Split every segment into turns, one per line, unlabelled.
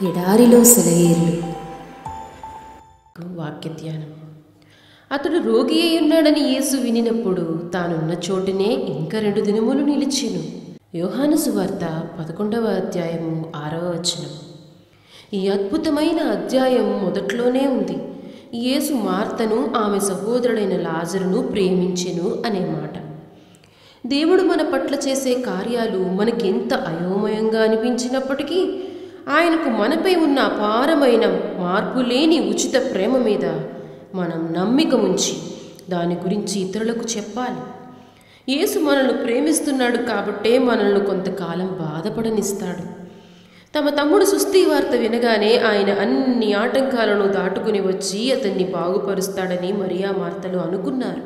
ఎడారిలో సెలయేర్లు
వాక్య ధ్యానం అతడు రోగి అయి ఉన్నాడని యేసు వినినప్పుడు తానున్న చోటునే ఇంకా రెండు దినములు నిలిచెను యోహాను సువార్త పదకొండవ అధ్యాయము ఆరవ వచనం ఈ అద్భుతమైన అధ్యాయం మొదట్లోనే ఉంది యేసు మార్తను ఆమె సహోదరుడైన లాజరును ప్రేమించెను అనే మాట దేవుడు మన పట్ల చేసే కార్యాలు మనకెంత అయోమయంగా అనిపించినప్పటికీ ఆయనకు మనపై ఉన్న అపారమైన మార్పు లేని ఉచిత ప్రేమ మీద మనం నమ్మిక ఉంచి దాని గురించి ఇతరులకు చెప్పాలి యేసు మనల్ని ప్రేమిస్తున్నాడు కాబట్టే మనల్ని కొంతకాలం బాధపడనిస్తాడు తమ తమ్ముడు సుస్థి వార్త వినగానే ఆయన అన్ని ఆటంకాలను దాటుకుని వచ్చి అతన్ని బాగుపరుస్తాడని మరియా మార్తలు అనుకున్నారు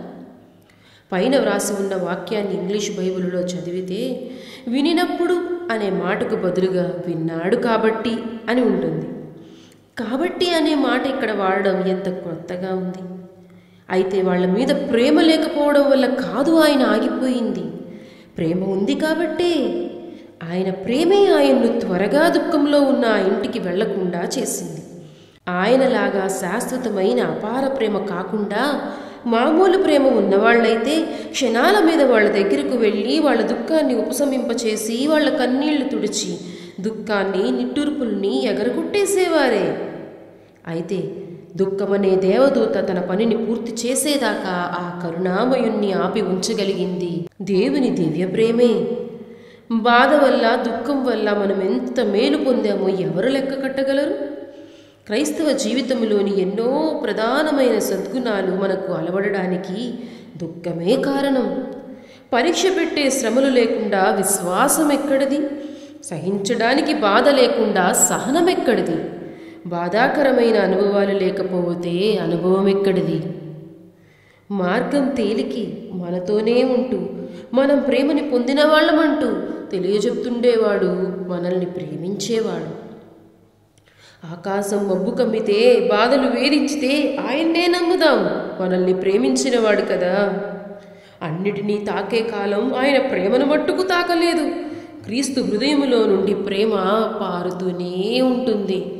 పైన వ్రాసి ఉన్న వాక్యాన్ని ఇంగ్లీష్ బైబిల్లో చదివితే వినినప్పుడు అనే మాటకు బదులుగా విన్నాడు కాబట్టి అని ఉంటుంది కాబట్టి అనే మాట ఇక్కడ వాడడం ఎంత కొత్తగా ఉంది అయితే వాళ్ళ మీద ప్రేమ లేకపోవడం వల్ల కాదు ఆయన ఆగిపోయింది ప్రేమ ఉంది కాబట్టే ఆయన ప్రేమే ఆయన్ను త్వరగా దుఃఖంలో ఉన్న ఆ ఇంటికి వెళ్లకుండా చేసింది ఆయనలాగా శాశ్వతమైన అపార ప్రేమ కాకుండా మామూలు ప్రేమ ఉన్నవాళ్ళైతే క్షణాల మీద వాళ్ళ దగ్గరకు వెళ్ళి వాళ్ళ దుఃఖాన్ని ఉపశమింపచేసి వాళ్ళ కన్నీళ్లు తుడిచి దుఃఖాన్ని నిట్టూర్పుల్ని ఎగరగొట్టేసేవారే అయితే దుఃఖమనే దేవదూత తన పనిని పూర్తి చేసేదాకా ఆ కరుణామయుణ్ణి ఆపి ఉంచగలిగింది దేవుని దివ్య ప్రేమే బాధ వల్ల దుఃఖం వల్ల మనం ఎంత మేలు పొందామో ఎవరు లెక్క కట్టగలరు క్రైస్తవ జీవితంలోని ఎన్నో ప్రధానమైన సద్గుణాలు మనకు అలవడడానికి దుఃఖమే కారణం పరీక్ష పెట్టే శ్రమలు లేకుండా విశ్వాసం ఎక్కడిది సహించడానికి బాధ లేకుండా సహనం ఎక్కడిది బాధాకరమైన అనుభవాలు లేకపోతే అనుభవం ఎక్కడిది మార్గం తేలికి మనతోనే ఉంటూ మనం ప్రేమని పొందిన వాళ్ళమంటూ తెలియజెప్తుండేవాడు మనల్ని ప్రేమించేవాడు ఆకాశం మబ్బు కమ్మితే బాధలు వేధించితే ఆయన్నే నమ్ముదాం మనల్ని ప్రేమించినవాడు కదా అన్నిటినీ తాకే కాలం ఆయన ప్రేమను మట్టుకు తాకలేదు క్రీస్తు హృదయములో నుండి ప్రేమ పారుతూనే ఉంటుంది